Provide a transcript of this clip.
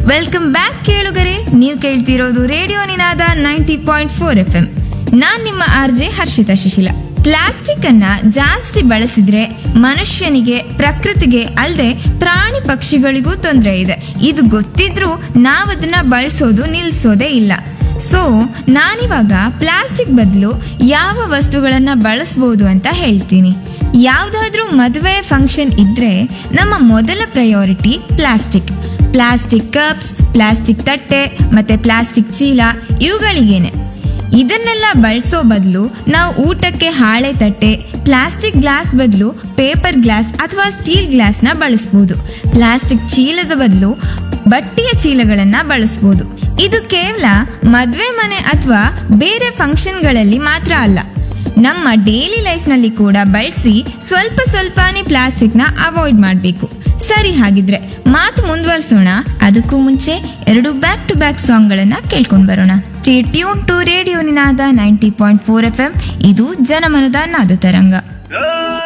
welcome back ಕೇಳುಗರೆ ನೀವು ಕೇಳ್ತಿರೋದು radio Ninada ninety point four F M ನಾನ್ ನಿಮ್ಮ R J Harshita Shishila plastic ಅನ್ನ ಜಾಸ್ತಿ ಬಳಸಿದ್ರೆ ಮನುಷ್ಯನಿಗೆ ಪ್ರಕೃತಿಗೆ ಅಲ್ಲದೆ ಪ್ರಾಣಿ ಪಕ್ಷಿಗಳಿಗೂ ತೊಂದರೆ ಇದೆ ಇದು ಗೊತ್ತಿದ್ರೂ ನಾವದನ್ನ ಬಳಸೋದು ನಿಲ್ಸೋದೇ ಇಲ್ಲ ಸೊ ನಾನಿವಾಗ ಪ್ಲಾಸ್ಟಿಕ್ ಬದಲು ಯಾವ ವಸ್ತುಗಳನ್ನ ಬಳಸ್ಬೋದು ಅಂತ ಹೇಳ್ತೀನಿ ಯಾವ್ದಾದ್ರೂ ಮದುವೆ ಫಂಕ್ಷನ್ ಇದ್ರೆ ನಮ್ಮ ಮೊದಲ priority plastic plastic cups plastic ತಟ್ಟೆ ಮತ್ತೆ ಪ್ಲಾಸ್ಟಿಕ್ ಚೀಲ ಇವುಗಳಿಗೇನೆ ಇದನ್ನೆಲ್ಲ ಬಳಸೋ ಬದಲು ನಾವು ಊಟಕ್ಕೆ ಹಾಳೆ ತಟ್ಟೆ ಪ್ಲಾಸ್ಟಿಕ್ ಗ್ಲಾಸ್ ಬದಲು ಪೇಪರ್ ಗ್ಲಾಸ್ ಅಥವಾ ಸ್ಟೀಲ್ ಗ್ಲಾಸ್ನ ಬಳಸ್ಬೋದು ಪ್ಲಾಸ್ಟಿಕ್ ಚೀಲದ ಬದಲು ಬಟ್ಟೆಯ ಚೀಲಗಳನ್ನ ಬಳಸ್ಬೋದು ಇದು ಕೇವಲ ಮದುವೆ ಮನೆ ಅಥವಾ ಬೇರೆ ಫಂಕ್ಷನ್ಗಳಲ್ಲಿ ಮಾತ್ರ ಅಲ್ಲ ನಮ್ಮ ಡೈಲಿ ಲೈಫ್ನಲ್ಲಿ ಕೂಡ ಬಳಸಿ ಸ್ವಲ್ಪ ಸ್ವಲ್ಪನೇ ಪ್ಲಾಸ್ಟಿಕ್ನ ಅವಾಯ್ಡ್ ಮಾಡಬೇಕು ಸರಿ ಹಾಗಿದ್ರೆ ಮಾತು ಮುಂದುವರಿಸೋಣ ಅದಕ್ಕೂ ಮುಂಚೆ ಎರಡು ಬ್ಯಾಕ್ ಟು ಬ್ಯಾಕ್ ಸಾಂಗ್ಗಳನ್ನ ಕೇಳ್ಕೊಂಡು ಬರೋಣ tune to radio Ninada ninety point four F M ಇದು ಜನಮನದ ನಾದ ತರಂಗ Oh